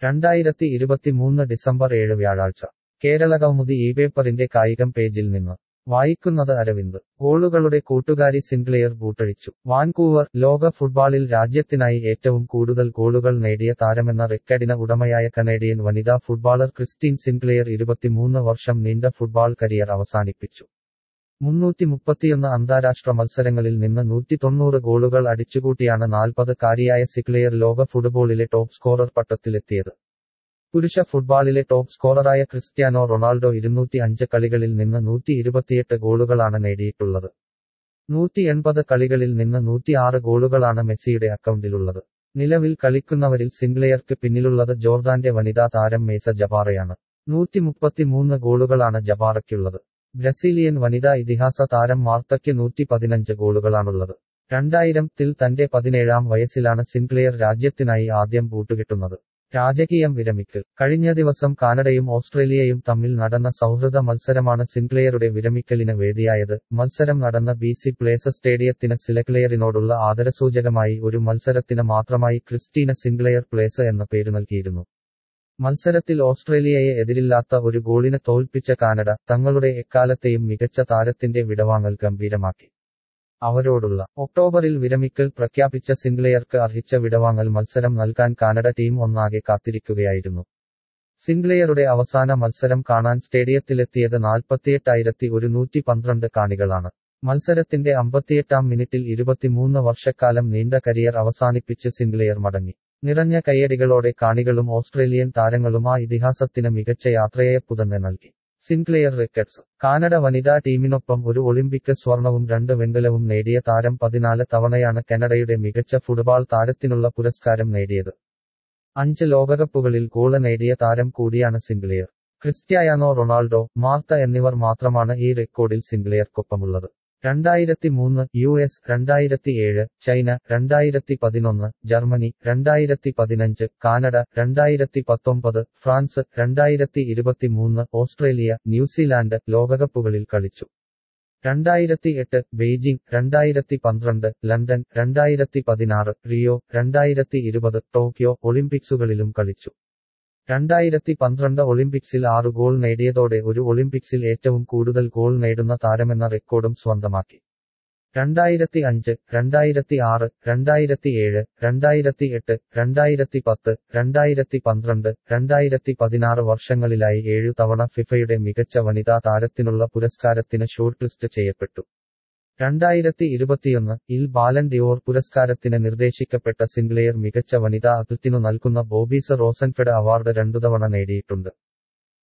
രണ്ടായിരത്തി ഇരുപത്തിമൂന്ന് ഡിസംബർ ഏഴ് വ്യാഴാഴ്ച കേരളകൗമുദി ഈ പേപ്പറിന്റെ കായികം പേജിൽ നിന്ന് വായിക്കുന്നത് അരവിന്ദ് ഗോളുകളുടെ കൂട്ടുകാരി സിൻക്ലെയർ ബൂട്ടഴിച്ചു വാൻകൂവർ ലോക ഫുട്ബാളിൽ രാജ്യത്തിനായി ഏറ്റവും കൂടുതൽ ഗോളുകൾ നേടിയ താരമെന്ന റെക്കഡിന് ഉടമയായ കനേഡിയൻ വനിതാ ഫുട്ബോളർ ക്രിസ്റ്റീൻ സിൻക്ലെയർ ഇരുപത്തിമൂന്ന് വർഷം നീണ്ട ഫുട്ബാൾ കരിയർ അവസാനിപ്പിച്ചു മുന്നൂറ്റി മുപ്പത്തിയൊന്ന് അന്താരാഷ്ട്ര മത്സരങ്ങളിൽ നിന്ന് നൂറ്റി തൊണ്ണൂറ് ഗോളുകൾ അടിച്ചുകൂട്ടിയാണ് നാൽപ്പത് കാരിയായ സിക്ലെയർ ലോക ഫുട്ബോളിലെ ടോപ്പ് സ്കോറർ പട്ടത്തിലെത്തിയത് പുരുഷ ഫുട്ബാളിലെ ടോപ്പ് സ്കോററായ ക്രിസ്ത്യാനോ റൊണാൾഡോ ഇരുന്നൂറ്റി അഞ്ച് കളികളിൽ നിന്ന് നൂറ്റി ഇരുപത്തിയെട്ട് ഗോളുകളാണ് നേടിയിട്ടുള്ളത് നൂറ്റി എൺപത് കളികളിൽ നിന്ന് നൂറ്റിയാറ് ഗോളുകളാണ് മെസ്സിയുടെ അക്കൗണ്ടിലുള്ളത് നിലവിൽ കളിക്കുന്നവരിൽ സിംഗ്ലെയർക്ക് പിന്നിലുള്ളത് ജോർദാന്റെ വനിതാ താരം മേസ ജബാറയാണ് നൂറ്റി മുപ്പത്തിമൂന്ന് ഗോളുകളാണ് ജബാറയ്ക്കുള്ളത് ബ്രസീലിയൻ വനിതാ ഇതിഹാസ താരം മാർത്തയ്ക്ക് നൂറ്റി പതിനഞ്ച് ഗോളുകളാണുള്ളത് രണ്ടായിരത്തിൽ തന്റെ പതിനേഴാം വയസ്സിലാണ് സിൻക്ലെയർ രാജ്യത്തിനായി ആദ്യം ബൂട്ടുകിട്ടുന്നത് രാജകീയം വിരമിക്കൽ കഴിഞ്ഞ ദിവസം കാനഡയും ഓസ്ട്രേലിയയും തമ്മിൽ നടന്ന സൗഹൃദ മത്സരമാണ് സിൻക്ലെയറുടെ വിരമിക്കലിന് വേദിയായത് മത്സരം നടന്ന ബി സി പ്ലേസ് സ്റ്റേഡിയത്തിന് സിലക്ലെയറിനോടുള്ള ആദരസൂചകമായി ഒരു മത്സരത്തിന് മാത്രമായി ക്രിസ്റ്റീന സിൻക്ലെയർ പ്ലേസ് എന്ന പേര് നൽകിയിരുന്നു മത്സരത്തിൽ ഓസ്ട്രേലിയയെ എതിരില്ലാത്ത ഒരു ഗോളിന് തോൽപ്പിച്ച കാനഡ തങ്ങളുടെ എക്കാലത്തെയും മികച്ച താരത്തിന്റെ വിടവാങ്ങൽ ഗംഭീരമാക്കി അവരോടുള്ള ഒക്ടോബറിൽ വിരമിക്കൽ പ്രഖ്യാപിച്ച സിംഗ്ലെയർക്ക് അർഹിച്ച വിടവാങ്ങൽ മത്സരം നൽകാൻ കാനഡ ടീം ഒന്നാകെ കാത്തിരിക്കുകയായിരുന്നു സിംഗ്ലെയറുടെ അവസാന മത്സരം കാണാൻ സ്റ്റേഡിയത്തിലെത്തിയത് നാൽപ്പത്തിയെട്ടായിരത്തി ഒരുന്നൂറ്റി പന്ത്രണ്ട് കാണികളാണ് മത്സരത്തിന്റെ അമ്പത്തിയെട്ടാം മിനിറ്റിൽ ഇരുപത്തിമൂന്ന് വർഷക്കാലം നീണ്ട കരിയർ അവസാനിപ്പിച്ച് സിംഗ്ലെയർ മടങ്ങി നിറഞ്ഞ കയ്യടികളോടെ കാണികളും ഓസ്ട്രേലിയൻ താരങ്ങളും ആ ഇതിഹാസത്തിന് മികച്ച യാത്രയയപ്പുതന്നെ നൽകി സിൻക്ലെയർ റെക്കഡ്സ് കാനഡ വനിതാ ടീമിനൊപ്പം ഒരു ഒളിമ്പിക് സ്വർണവും രണ്ട് വെങ്കലവും നേടിയ താരം പതിനാല് തവണയാണ് കാനഡയുടെ മികച്ച ഫുട്ബോൾ താരത്തിനുള്ള പുരസ്കാരം നേടിയത് അഞ്ച് ലോകകപ്പുകളിൽ ഗോള് നേടിയ താരം കൂടിയാണ് സിൻക്ലെയർ ക്രിസ്ത്യായാനോ റൊണാൾഡോ മാർത്ത എന്നിവർ മാത്രമാണ് ഈ റെക്കോർഡിൽ സിൻക്ലെയർക്കൊപ്പമുള്ളത് രണ്ടായിരത്തി മൂന്ന് യു എസ് രണ്ടായിരത്തി ഏഴ് ചൈന രണ്ടായിരത്തി പതിനൊന്ന് ജർമ്മനി രണ്ടായിരത്തി പതിനഞ്ച് കാനഡ രണ്ടായിരത്തി പത്തൊമ്പത് ഫ്രാൻസ് രണ്ടായിരത്തി ഇരുപത്തിമൂന്ന് ഓസ്ട്രേലിയ ന്യൂസിലാൻഡ് ലോകകപ്പുകളിൽ കളിച്ചു രണ്ടായിരത്തി എട്ട് ബെയ്ജിംഗ് രണ്ടായിരത്തി പന്ത്രണ്ട് ലണ്ടൻ രണ്ടായിരത്തി പതിനാറ് റിയോ രണ്ടായിരത്തി ഇരുപത് ടോക്കിയോ ഒളിമ്പിക്സുകളിലും കളിച്ചു രണ്ടായിരത്തി പന്ത്രണ്ട് ഒളിമ്പിക്സിൽ ആറ് ഗോൾ നേടിയതോടെ ഒരു ഒളിമ്പിക്സിൽ ഏറ്റവും കൂടുതൽ ഗോൾ നേടുന്ന താരമെന്ന റെക്കോർഡും സ്വന്തമാക്കി രണ്ടായിരത്തി അഞ്ച് രണ്ടായിരത്തി ആറ് രണ്ടായിരത്തി ഏഴ് രണ്ടായിരത്തി എട്ട് രണ്ടായിരത്തി പത്ത് രണ്ടായിരത്തി പന്ത്രണ്ട് രണ്ടായിരത്തി പതിനാറ് വർഷങ്ങളിലായി ഏഴു തവണ ഫിഫയുടെ മികച്ച വനിതാ താരത്തിനുള്ള പുരസ്കാരത്തിന് ഷോർട്ട് ലിസ്റ്റ് ചെയ്യപ്പെട്ടു രണ്ടായിരത്തി ഇരുപത്തിയൊന്ന് ഇൽ ബാലൻ ഡിയോർ പുരസ്കാരത്തിന് നിർദ്ദേശിക്കപ്പെട്ട സിംഗ്ലെയർ മികച്ച വനിതാ അത്ലറ്റിനു നൽകുന്ന ബോബീസ് റോസൻഫെഡ് അവാർഡ് രണ്ടുതവണ നേടിയിട്ടുണ്ട്